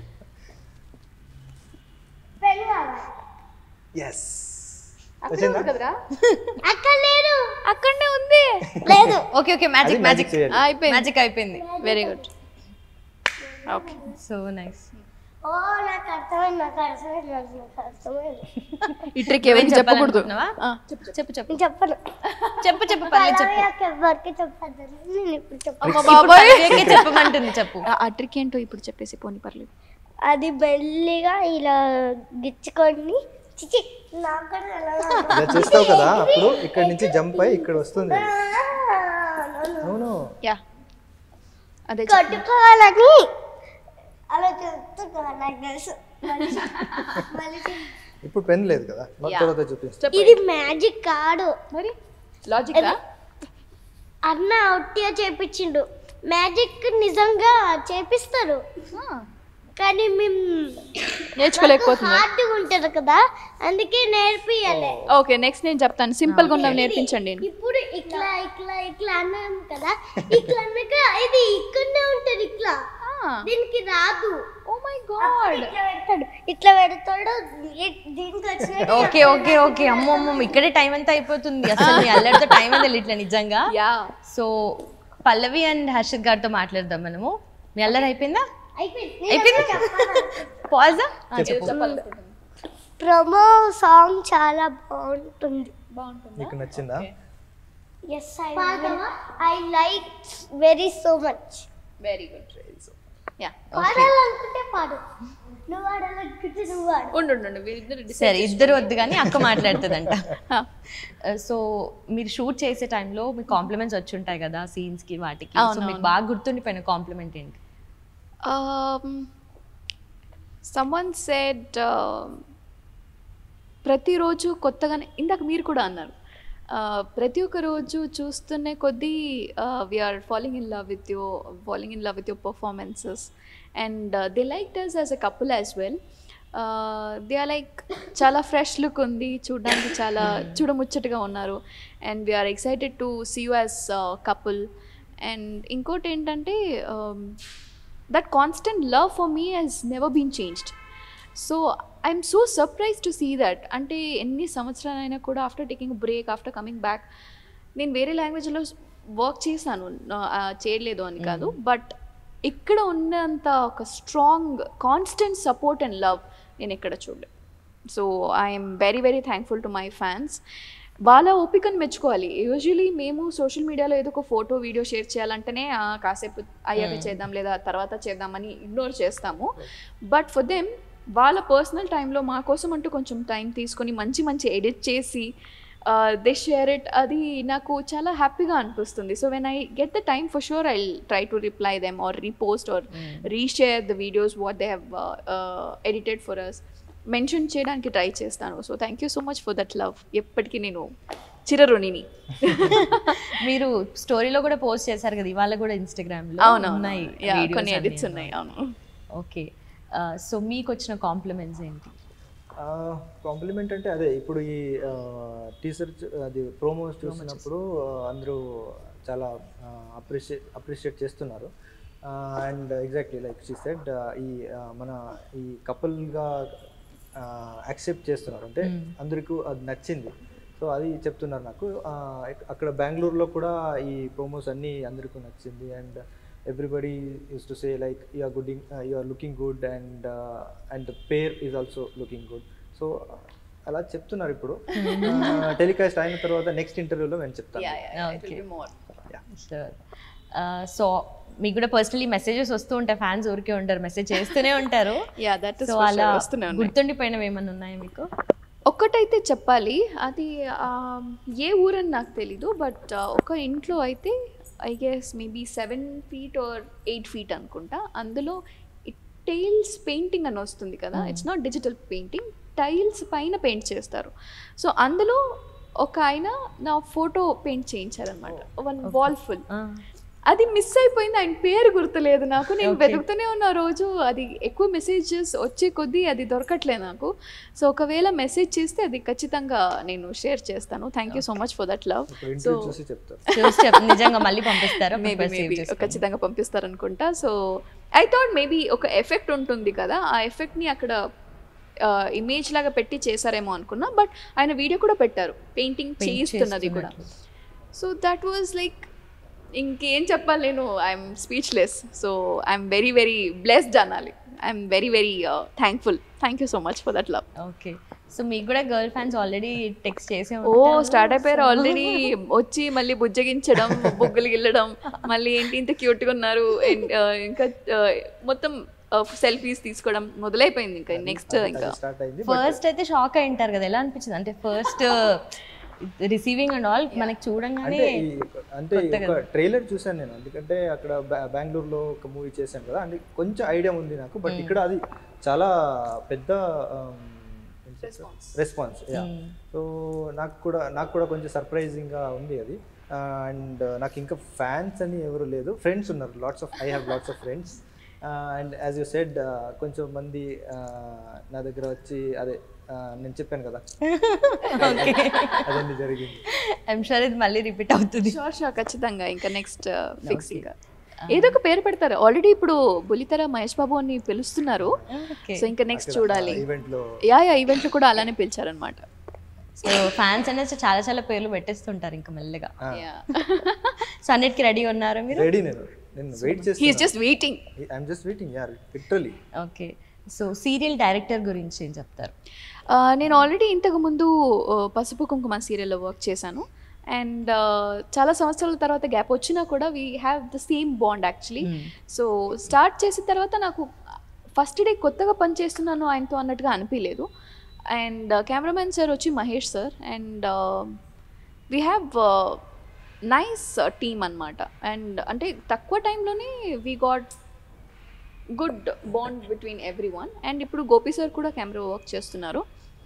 పెన్ కావాలి. ఎస్ అక్కడే ఉంది కదరా అక్కడ లేదు అక్కడనే ఉంది లేదు ఓకే ఓకే మ్యాజిక్ అది మ్యాజిక్ magic చేయాలి. అయిపోయింది మ్యాజిక్ అయిపోయింది very good okay so nice ఓ నాకు అర్థమైంది నాకు అర్థమైంది నాకు నాకు అర్థమైంది ఈ ట్రిక్ ఎవరికి చెప్పకూడదు ఆ, చెప్పు చెప్పు చెప్పు నేను చెప్పను చెప్పు చెప్పు పర్లేదు చెప్పు నాకు ఎవరికి చెప్పద్దు నేను ఇప్పుడు చెప్పను అమ్మ ఇప్పుడు బాబాయ్ పల్లవికే చెప్పమంటుంది చెప్పు ఆ- ఆ ట్రిక్ ఏంటో ఇప్పుడు చెప్పేసి పోనీ పర్లేదు అది మెల్లిగా ఇలా గిచ్చుకొని చిచి నాకు కూడా తెలవదు. ఇలా చేస్తావు కదా అప్పుడు ఇక్కడ నుంచి జంప్ అయ్యి ఇక్కడ వస్తుంది అది. అవును యా అదే కొట్టుకోవాలని అలా చెప్తున్నా నాకు తెలుసు మళ్ళీ మళ్ళీ చెప్పు. ఇప్పుడు పెన్ లేదు కదా మరి తర్వాత చూపిస్తాను ఇది మ్యాజిక్ కాదు మరి లాజిక్ అన్న ఒట్టిగా చేపించిండు మ్యాజిక్ నిజంగా చేపిస్తారు కానీ మేము నేర్చుకోలేకపోతున్నా హార్డ్గా ఉంటుంది కదా అందుకే నేర్పియాలి ఓకే నెక్స్ట్ నేను చెప్తాను సింపుల్ గా ఉన్నవి నేర్పించండి ఇప్పుడు ఇట్లా ఇట్లా ఇట్లా అన్నాం కదా ఇట్లా అన్నాక ఇది ఇక్కడనే ఉంటది ఇట్లా దీనికి రాదు ఓ మై గాడ్ ఇట్లా పెడతాడు ఇట్లా పెడతాడు ఈ- దీనికి వచ్చిన ఓకే ఓకే ఓకే అమ్మో అమ్మో ఇక్కడే టైం ఎంత అయిపోతుంది అసలు మీ అల్లరితో టైం అనేది ఇట్లా నిజంగా yeah so Pallavi and Harshit గారితో మాట్లాడదాం మనము మీ అల్లరి అయిపోయిందా అయిపోయింది అయిపోయింది పాజా ప్రొమో సాంగ్ చాలా బాగుంటుంది నీకు నచ్చిందా yes I I like very so much very good yeah పాడాలనుకుంటే పాడు నువ్వు పాడాలనుకుంటే నువ్వు పాడు ఉండు ఉండు, ఉండు వీళ్ళిద్దరు decide సరే ఇద్దరు వద్దు కానీ అక్క మాట్లాడుతుందంట ఆ. సో మీరు షూట్ చేసే టైంలో మీకు కాంప్లిమెంట్స్ వచ్చి ఉంటాయి కదా సీన్స్ కి వాటికి సో అవును, మీకు బాగా గుర్తుండిపోయిన కాంప్లిమెంట్ ఏంటి Um, someone said uh, ప్రతిరోజు కొత్తగానే ఇందాక మీరు కూడా అన్నారు Uh, ప్రతి ఒక్క రోజు చూస్తున్నే కొద్దీ we're following in love with you following in love with your performances and they like does as a couple as well they are like చాలా ఫ్రెష్ లుక్ ఉంది చూడడానికి చాలా చూడముచ్చటగా ఉన్నారు and we're excited to see you as couple and ఇంకోటి ఏంటంటే that constant love for me he's never been changed so I'm so surprise to see that అంటే ఎన్ని సంవత్సరాలైనా కూడా after taking break after coming back నేను వేరే లాంగ్వేజ్లో work చేశాను ఆ, చేయలేదు అని కాదు బట్ ఇక్కడ ఉన్నంత ఒక strong constant support and love నేను ఎక్కడ చూడలేదు so I'm very very thankful to my fans వాళ్ళ ఓపికను మెచ్చుకోవాలి యూజువలీ మేము సోషల్ మీడియాలో ఏదో ఒక ఫోటో వీడియో షేర్ చేయాలంటేనే "ఆ, కాసేపు అయ్యాక చేద్దాం లేదా తర్వాత చేద్దామని ఇగ్నోర్ చేస్తాము బట్ ఫర్ దెమ్ వాళ్ళ పర్సనల్ టైంలో మా కోసం అంటూ కొంచెం టైం తీసుకొని మంచి మంచి ఎడిట్ చేసి దే షేర్ ఇట్ అది నాకు చాలా హ్యాపీగా అనిపిస్తుంది so when I get the time for sure I try to reply them or repost or reshare the videos what they have edited for us mention చేయడానికి ట్రై చేస్తాను so thank you so much for that love ఎప్పటికీ నేను చిరరుణిని మీరు స్టోరీలో కూడా post చేశారు కదా ఇవాళ కూడా ఇన్స్టాగ్రామ్ లో అవును ఉన్నాయి కొన్ని ఎడిట్స్ ఉన్నాయి అవును ఓకే సో మీకు వచ్చిన కాంప్లిమెంట్స్ ఏంటి కాంప్లిమెంట్ అంటే అదే ఇప్పుడు ఈ టీచర్ అది ప్రోమోస్ చూసినప్పుడు ఆ, అందరూ చాలా అప్రిషియేట్ అప్రిషియేట్ చేస్తున్నారు and exactly like she said ఈ ఆ, మన ఈ కపుల్గా యాక్సెప్ట్ చేస్తున్నారు అంటే అందరికీ అది నచ్చింది సో అది చెప్తున్నారు నాకు ఆ, ఇక్- అక్కడ బెంగళూరులో కూడా ఈ ప్రోమోస్ అన్నీ అందరికీ నచ్చింది and everybody used to say like you are good you are looking good and and the pair is also looking good so అలా చెప్తున్నారు ఇప్పుడు టెలికాస్ట్ అయిన తర్వాత నెక్స్ట్ ఇంటర్వ్యూలో నేను చెప్తాను షూర్ సో మీకు కూడా పర్సనలీ మెసేజెస్ వస్తూ ఉంటాయి ఫ్యాన్స్ ఊరికే ఉంటారు మెసేజ్ చేస్తూనే ఉంటారు యా దట్ ఇస్ సో అలా వస్తూనే ఉన్నాయి గుర్తుండిపోయినవి ఏమన్నా ఉన్నాయా మీకు ఒక్కటైతే చెప్పాలి అది ఆ, ఏ ఊరని నాకు తెలీదు బట్ ఒక ఇంట్లో అయితే I guess maybe seven feet or eight feet అనుకుంటా అందులో టైల్స్ పెయింటింగ్ అని వస్తుంది కదా it's not digital painting tiles పైన పెయింట్ చేస్తారు సో అందులో ఒక ఆయన నా ఫోటో పెయింట్ చేయించారనమాట వన్ వాల్ ఫుల్ అది మిస్ అయిపోయింది ఆయన పేరు గుర్తులేదు నాకు నేను Okay. వెతుకుతూనే ఉన్న రోజు అది ఎక్కువ మెసేజెస్ వచ్చే కొద్దీ అది దొరకట్లేదు నాకు సో ఒకవేళ మెసేజ్ చేస్తే అది ఖచ్చితంగా నేను షేర్ చేస్తాను thank you so much for that love ఇప్పుడు సో ఇంటర్వ్యూ చూసి చెప్తారు చూసి చెప్ నిజంగా మళ్ళీ పంపిస్తారా మేబీ Prepare save మేబీ చేసుకోండి. ఖచ్చితంగా పంపిస్తారనుకుంటా సో ఐ థాట్ మేబీ ఒక ఎఫెక్ట్ ఉంటుంది కదా ఆ ఎఫెక్ట్ని అక్కడ ఇమేజ్ లాగా పెట్టి చేశారేమో అనుకున్నా బట్ ఆయన వీడియో కూడా పెట్టారు పెయింటింగ్ Paint చేయిస్తున్నది కూడా చేస్తున్నట్లు. సో దట్ వాజ్ లైక్ ఇంకేం చెప్పాలి నేను I'm speechless so I'm very very blessed అనాలి I'm very very thankful thank you so much for that love okay so మీకు కూడా గర్ల్ ఫ్యాన్స్ ఆల్రెడీ టెక్స్ట్ చేసే ఓ స్టార్ట్ అయిపోయారు ఆల్రెడీ వచ్చి మళ్ళీ బుజ్జగించడం బుగ్గలు గిల్లడం మళ్ళీ ఏంటి ఇంత క్యూట్గా ఉన్నారు and, uh, ఇంకా uh, మొత్తం సెల్ఫీస్ తీసుకోవడం మొదలైపోయింది ఇంకా నెక్స్ట్ ఇంకా స్టార్ట్ అయింది ఫస్ట్ అయితే షాక్ అయి ఉంటారు కదా ఎలా అనిపించింది అంటే ఫస్ట్ రిసీవింగ్ అండ్ ఆల్ మనకి చూడంగానే అంటే ఈ- అంటే ఒక ట్రైలర్ చూసాను నేను ఎందుకంటే అక్కడ బె- బెంగళూరులో ఒక మూవీ చేశాను కదా అంటే కొంచెం ఐడియా ఉంది నాకు బట్ ఇక్కడ అది చాలా పెద్ద రెస్పాన్స్ సో నాకు కూడా నాకు కూడా కొంచెం సర్ప్రైజింగ్గా ఉంది అది అండ్ నాకు ఇంకా ఫ్యాన్స్ అని ఎవరు లేదు ఫ్రెండ్స్ ఉన్నారు lots of I have lots of friends and as you said కొంచెం మంది uh, నా దగ్గర వచ్చి అదే uh, నేను చెప్పాను కదా అదన్నీ జరిగింది ఐఎమ్ షూర్ ఇది మళ్ళీ రిపీట్ అవుతుంది షోర్ షోర్ ఖచ్చితంగా ఇంకా నెక్స్ట్ ఫిక్స్ ఇంకా ఏదో ఒక పేరు పెడతారు ఆల్రెడీ ఇప్పుడు బుల్లితెర మహేష్ బాబు అని పిలుస్తున్నారు ఓకే సో ఇంకా నెక్స్ట్ చూడాలి ఈవెంట్లో యా యా ఈవెంట్లు కూడా అలానే పిలిచారనమాట సో ఫ్యాన్స్ అనేది చాలా చాలా పేర్లు పెట్టేస్తుంటారు ఇంకా మెల్లగా సో అన్నిటికీ రెడీ ఉన్నారు మీరు రెడీ నేను నేను వెయిట్ హీఈస్ చేస్తాను just waiting I'm just waiting యార్ literally okay so serial director గురించి ఏం చెప్తారు నేను ఆల్రెడీ ఇంతకు ముందు ఆ, పసుపు కుంకుమ సీరియల్లో వర్క్ చేశాను అండ్ చాలా సంవత్సరాల తర్వాత గ్యాప్ వచ్చినా కూడా we have the same bond actually so start చేసిన తర్వాత నాకు ఫస్ట్ డే కొత్తగా పని చేస్తున్నాను ఆయనతో అన్నట్టుగా అనిపించలేదు అండ్ కెమెరామెన్ సార్ వచ్చి Mahesh sir and we have nice team అనమాట అండ్ అంటే తక్కువ టైంలోనే we got good bond between everyone and ఇప్పుడు గోపి సార్ కూడా కెమెరా వర్క్ చేస్తున్నారు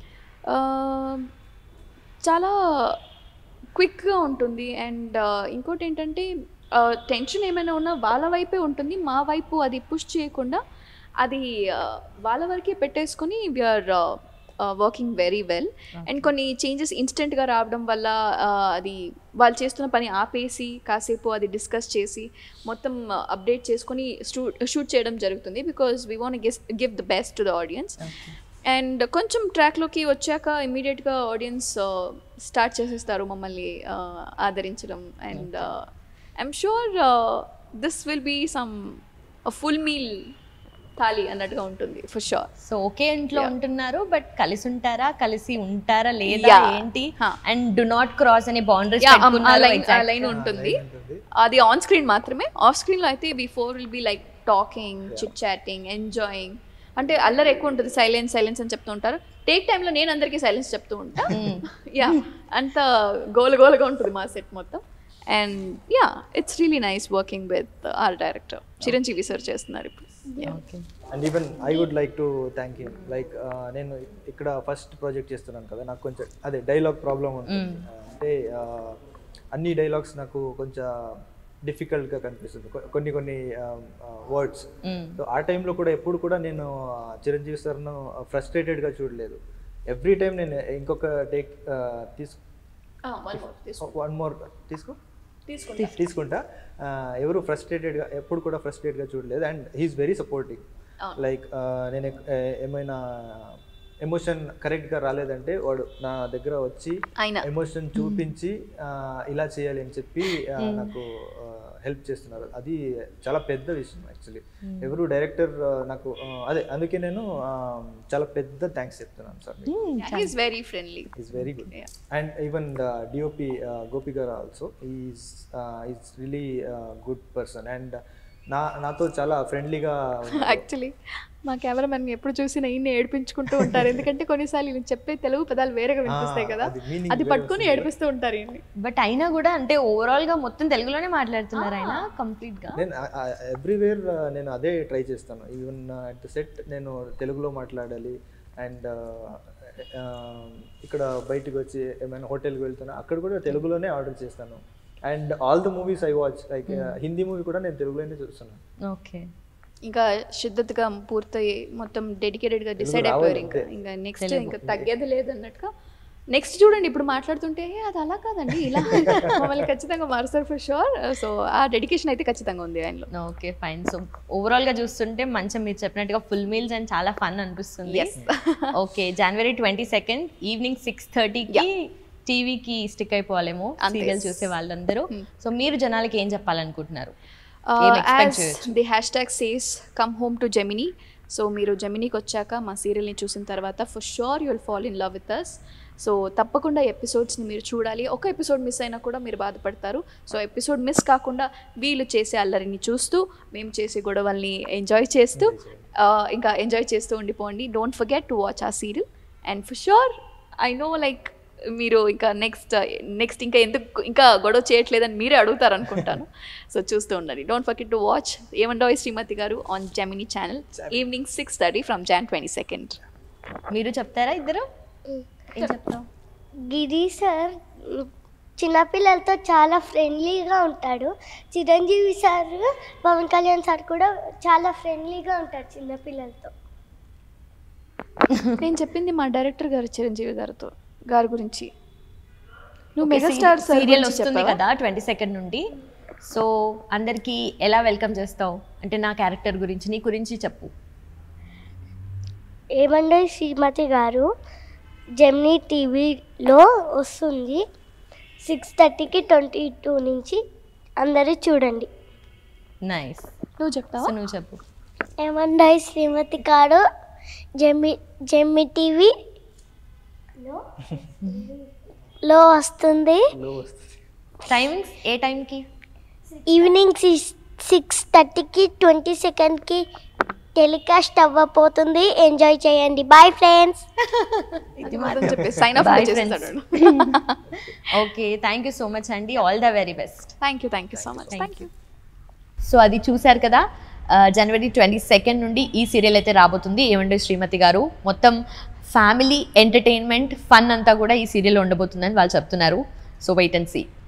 Uh, చాలా క్విక్గా ఉంటుంది అండ్ ఇంకోటి ఏంటంటే టెన్షన్ ఏమైనా ఉన్నా వాళ్ళ వైపే ఉంటుంది మా వైపు అది పుష్ చేయకుండా అది uh, వాళ్ళ వరకే పెట్టేసుకొని we're working very well and కొన్ని చేంజెస్ ఇన్స్టెంట్గా రావడం వల్ల uh, అది వాళ్ళు చేస్తున్న పని ఆపేసి కాసేపు అది డిస్కస్ చేసి మొత్తం అప్డేట్ చేసుకొని షూట్ చేయడం జరుగుతుంది బికాస్ వీ వాంట్ గిస్ give the best to the audience and కొంచెం ట్రాక్లోకి వచ్చాక ఇమీడియట్గా ఆడియన్స్ స్టార్ట్ చేసేస్తారు మమ్మల్ని uh, ఆదరించడం and I'm sure this will be some full meal thali అన్నట్టుగా ఉంటుంది ఫర్ షూర్ సో ఒకే ఇంట్లో ఉంటున్నారు బట్ కలిసి ఉంటారా కలిసి ఉంటారా లేదా Yeah. ఏంటి Huh. And do not cross అనే బౌండరీస్ ఆ లైన్ ఆ లైన్ ఉంటుంది ఉంటుంది అది ఆన్ స్క్రీన్ మాత్రమే ఆఫ్ స్క్రీన్లో అయితే before will be like talking chit chatting enjoying అంటే అల్లరి ఎక్కువ ఉంటుంది సైలెన్స్ సైలెన్స్ అని చెప్తూ ఉంటారు టేక్ టైంలో నేను అందరికీ సైలెన్స్ చెప్తూ ఉంటా యా అంత గోల గోలగా ఉంటుంది మా సెట్ మొత్తం and yeah it's really nice working with our director Chiranjeevi sir చేస్తున్నారు ఇప్పుడు Yeah. Okay and even I would like to thank you like నేను ఇక్కడ ఫస్ట్ ప్రాజెక్ట్ చేస్తున్నాను కదా నాకు కొంచెం అదే డైలాగ్ ప్రాబ్లం ఉంటుంది Uh, అంటే uh, అన్ని డైలాగ్స్ నాకు కొంచెం డిఫికల్ట్గా కనిపిస్తుంది కొ- కొన్ని కొన్ని వర్డ్స్ సో ఆ టైంలో కూడా ఎప్పుడు కూడా నేను uh, చిరంజీవి సార్ను ఫ్రస్ట్రేటెడ్గా చూడలేదు ఎవ్రీ టైం నేను ఇంకొక టేక్ తీసు వన్ మోర్ తీసుకో తీసుకుంటా ఆ, ఎవరు ఫ్రస్ట్రేటెడ్గా ఎప్పుడు కూడా ఫ్రస్ట్రేట్గా చూడలేదు and he's very supporting like నేను ఎక్- ఏ- ఏమైనా ఎమోషన్ కరెక్ట్గా రాలేదంటే వాడు నా దగ్గర వచ్చి ఆయన ఎమోషన్ చూపించి ఆ, ఇలా చేయాలి అని చెప్పి ఆ, నాకు హెల్ప్ చేస్తున్నారు అది చాలా పెద్ద విషయం యాక్చువల్లీ ఎవరు డైరెక్టర్ నాకు ఆ, అదే అందుకే నేను ఆ, చాలా పెద్ద థ్యాంక్స్ చెప్తున్నాను sir is very friendly is very good and even DOP Gopi garu also is is really good person and నా నాతో చాలా ఫ్రెండ్లీగా యాక్చువల్లీ మా కెమెరామెన్ ఎప్పుడు చూసినా ఈయన్ని ఏడిపించుకుంటూ ఉంటారు ఎందుకంటే కొన్నిసార్లు ఈయన చెప్పే తెలుగు పదాలు వేరేగా వినిపిస్తాయి కదా అది meaning అది వేరే పట్టుకొని వస్తుంది. ఏడిపిస్తూ ఉంటారు ఈయన్ని బట్ అయినా కూడా అంటే ఓవరాల్ గా మొత్తం తెలుగులోనే మాట్లాడుతున్నారు ఆయన కంప్లీట్ గా నేను ఎవ్రీవేర్ నేను అదే ట్రై చేస్తాను ఈవెన్ అట్ సెట్ నేను తెలుగులో మాట్లాడాలి అండ్ ఇక్కడ బయటికి వచ్చి ఏమైనా హోటల్కి వెళ్తున్నా అక్కడ కూడా తెలుగులోనే ఆర్డర్ చేస్తాను and all the movies I watch like Hindi movie కూడా నేను తెలుగులోనే చూస్తున్నాను ఓకే ఇంకా శుద్ధతగా పూర్తయి మొత్తం డెడికేటెడ్ గా డిసైడ్ రావాలి అయిపోయారు ఇంకా అంతే. ఇంకా నెక్స్ట్ ఇంకా తగ్గేది లేదు అన్నట్టుగా నెక్స్ట్ చూడండి ఇప్పుడు మాట్లాడుతుంటే "ఏ, అది అలా కాదండి ఇలా మమ్మల్ని ఖచ్చితంగా మారుస్తారు ఫర్ షూర్ సో ఆ డెడికేషన్ అయితే ఖచ్చితంగా ఉంది ఆయనలో ఓకే ఫైన్ సో ఓవరాల్ గా చూస్తుంటే మంచి మీరు చెప్పినట్టుగా ఫుల్ మీల్స్ అండ్ చాలా ఫన్ అనిపిస్తుంది okay January twenty second evening six థర్టీకి టీవీకి స్టిక్ అయిపోవాలేమో అంతే. సీరియల్ చూసే వాళ్ళందరూ సో మీరు జనాలకి ఏం చెప్పాలనుకుంటున్నారు ఏం expect యాజ్ చేయొచ్చు? The hashtag says come home to Gemini so మీరు జెమినీకి వచ్చాక మా సీరియల్ని చూసిన తర్వాత for sure you'll fall in love with us so తప్పకుండా ఎపిసోడ్స్ని మీరు చూడాలి ఒక ఎపిసోడ్ మిస్ అయినా కూడా మీరు బాధపడతారు సో ఎపిసోడ్ మిస్ కాకుండా వీళ్ళు చేసే అల్లరిని చూస్తూ మేము చేసే గొడవల్ని ఎంజాయ్ చేస్తూ ఆ, ఇంకా ఎంజాయ్ చేస్తూ ఉండిపోండి డోంట్ ఫర్గెట్ టు వాచ్ ఆ serial and for sure I know like మీరు ఇంకా నెక్స్ట్ నెక్స్ట్ ఇంకా ఎందుకు ఇంకా గొడవ చేయట్లేదని మీరే అడుగుతారు అనుకుంటాను సో చూస్తూ ఉండండి don't forget to watch Emandoi Srimathi Garu on Gemini channel evening six thirty from Jan twenty second మీరు చెప్తారా ఇద్దరు ఏం చెప్తావు గిరి సార్ చిన్నపిల్లలతో చాలా ఫ్రెండ్లీగా ఉంటాడు చిరంజీవి సార్ పవన్ కళ్యాణ్ సార్ కూడా చాలా ఫ్రెండ్లీగా ఉంటారు చిన్నపిల్లలతో నేను చెప్పింది మా డైరెక్టర్ గారు చిరంజీవి గారితో గారి గురించి నువ్వు మెగాస్టార్ సీరియల్ వస్తుంది కదా ట్వంటీ సెకండ్ నుండి సో అందరికి ఎలా వెల్కమ్ చేస్తావు అంటే నా క్యారెక్టర్ గురించి నీ గురించి చెప్పు ఏమండో శ్రీమతి గారు జెమినీ టీవీలో వస్తుంది సిక్స్ థర్టీకి ట్వంటీ టూ నుంచి అందరూ చూడండి నైస్ నువ్వు సో చెప్తావా నువ్వు చెప్పు ఏమండో శ్రీమతి గారు జెమి జెమి టీవీ లో వస్తుంది లో వస్తుంది టైమింగ్స్ ఏ టైంకి ఈవినింగ్ సిక్స్ సిక్స్ థర్టీకి ట్వంటీ సెకండ్కి టెలికాస్ట్ అవ్వబోతుంది ఎంజాయ్ చేయండి బాయ్ ఫ్రెండ్స్ అది మాత్రం చెప్పేసి సైన్ అప్ Bye, చేస్తాడు okay thank you so much అండి all the very best thank you thank you so much thank you so అది చూశారు కదా ఆ, జనవరి ట్వంటీ సెకండ్ నుండి ఈ సీరియల్ అయితే రాబోతుంది ఏమంటే శ్రీమతి గారు మొత్తం ఫ్యామిలీ ఎంటర్టైన్మెంట్ ఫన్ అంతా కూడా ఈ సీరియల్ ఉండబోతుందని వాళ్ళు చెప్తున్నారు సో వెయిట్ అండ్ సీ